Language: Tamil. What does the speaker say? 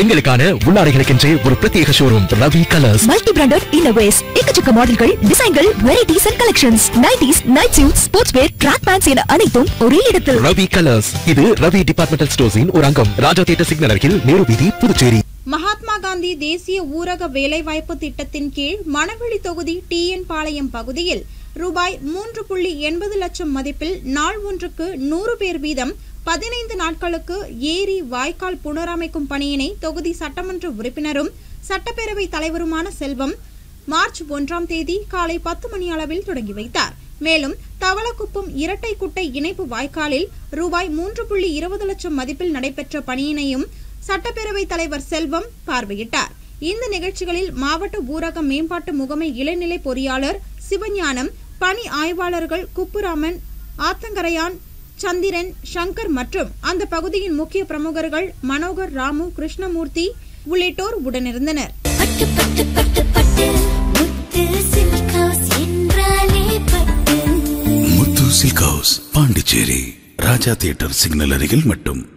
பெண்களுக்கான உள்ளாடைகளுக்கென்றே ஒரு பிரத்யேக showroom Ravi colours multi branded இன்னோவேஸ் எக்கச்சக்க மாடல்கள் டிசைன்கள் varieties and collections nighties night suit sports wear track pants என அனைத்தும் ஒரே இடத்தில் ரவி கலர்ஸ் இது ரவி டிபார்ட்மெண்டல் ஸ்டோர்ஸின் ஒரு அங்கம் ராஜா தியேட்டர் சிக்னல் அருகில் நேரு வீதி புதுச்சேரி மகாத்மா காந்தி தேசிய ஊரக வேலைவாய்ப்பு திட்டத்தின் கீழ் மணவெளி தொகுதி டிஎன் பாளையம் பகுதியில் ரூபாய் மூன்று புள்ளி எண்பது லட்சம் மதிப்பில் நாள் ஒன்றுக்கு நூறு பேர் வீதம் பதினைந்து நாட்களுக்கு ஏரி வாய்க்கால் புனரமைக்கும் பணியினை தொகுதி சட்டமன்ற உறுப்பினரும் சட்டப்பேரவை தலைவருமான செல்வம் மார்ச் ஒன்றாம் தேதி காலை பத்து மணி அளவில் தொடங்கி வைத்தார் மேலும் தவளக்குப்பம் இரட்டை குட்டை இணைப்பு வாய்க்காலில் ரூபாய் மூன்று புள்ளி இருபது லட்சம் மதிப்பில் நடைபெற்ற பணியினையும் சட்டப்பேரவைத் தலைவர் செல்வம் பார்வையிட்டார் இந்த நிகழ்ச்சிகளில் மாவட்ட ஊரக மேம்பாட்டு முகமை இளநிலை பொறியாளர் சிவஞானம் பணி ஆய்வாளர்கள் குப்புராமன் ஆத்தங்கரையான் சந்திரன் சங்கர் மற்றும் அந்த பகுதியின் முக்கிய பிரமுகர்கள் மனோகர் ராமு கிருஷ்ணமூர்த்தி உள்ளிட்டோர் உடனிருந்தனர் பட்டு பட்டு பட்டு பட்டு முத்து சில்க் ஹவுஸ் என்றாலே பட்டு Muthu silk house Pondicherry Raja theatre signal அருகில் மட்டும்